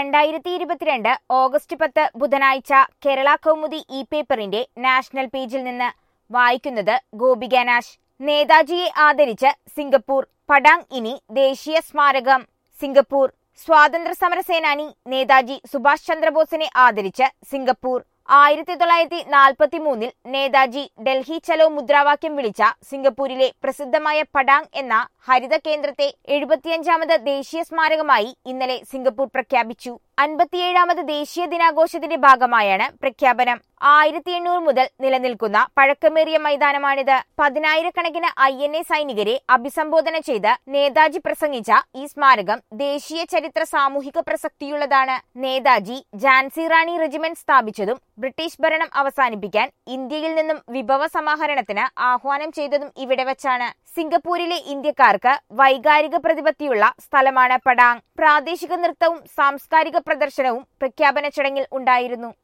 രണ്ടായിരത്തി ഇരുപത്തിരണ്ട് ഓഗസ്റ്റ് പത്ത് ബുധനാഴ്ച കേരള കൗമുദി ഇ പേപ്പറിന്റെ നാഷണൽ പേജിൽ നിന്ന് വായിക്കുന്നത് ഗോപിക നാശ് നേതാജിയെ ആദരിച്ച് സിംഗപ്പൂർ പടാങ് ഇനി ദേശീയ സ്മാരകം സിംഗപ്പൂർ സ്വാതന്ത്ര്യ സമര സേനാനി നേതാജി സുഭാഷ് ചന്ദ്രബോസിനെ ആദരിച്ച് സിംഗപ്പൂർ ആയിരത്തി തൊള്ളായിരത്തി നാൽപ്പത്തി മൂന്നിൽ നേതാജി ഡൽഹി ചലോ മുദ്രാവാക്യം വിളിച്ച സിംഗപ്പൂരിലെ പ്രസിദ്ധമായ പടാങ് എന്ന ഹരിത കേന്ദ്രത്തെ എഴുപത്തിയഞ്ചാമത് ദേശീയ സ്മാരകമായി ഇന്നലെ സിംഗപ്പൂർ പ്രഖ്യാപിച്ചു അൻപത്തിയേഴാമത് ദേശീയ ദിനാഘോഷത്തിന്റെ ഭാഗമായാണ് പ്രഖ്യാപനം ആയിരത്തി എണ്ണൂറ് മുതൽ നിലനിൽക്കുന്ന പഴക്കമേറിയ മൈതാനമാണിത് പതിനായിരക്കണക്കിന് ഐ എൻ എ സൈനികരെ അഭിസംബോധന ചെയ്ത് നേതാജി പ്രസംഗിച്ച ഈ സ്മാരകം ദേശീയ ചരിത്ര സാമൂഹിക പ്രസക്തിയുള്ളതാണ് നേതാജി ജാൻസി റാണി റെജിമെന്റ് സ്ഥാപിച്ചതും ബ്രിട്ടീഷ് ഭരണം അവസാനിപ്പിക്കാൻ ഇന്ത്യയിൽ നിന്നും വിഭവ സമാഹരണത്തിന് ആഹ്വാനം ചെയ്തതും ഇവിടെ വച്ചാണ് സിംഗപ്പൂരിലെ ഇന്ത്യക്കാർക്ക് വൈകാരിക പ്രതിപത്തിയുള്ള സ്ഥലമാണ് പടാങ് പ്രാദേശിക നൃത്തവും സാംസ്കാരിക പ്രദർശനവും പ്രഖ്യാപന ചടങ്ങിൽ ഉണ്ടായിരുന്നു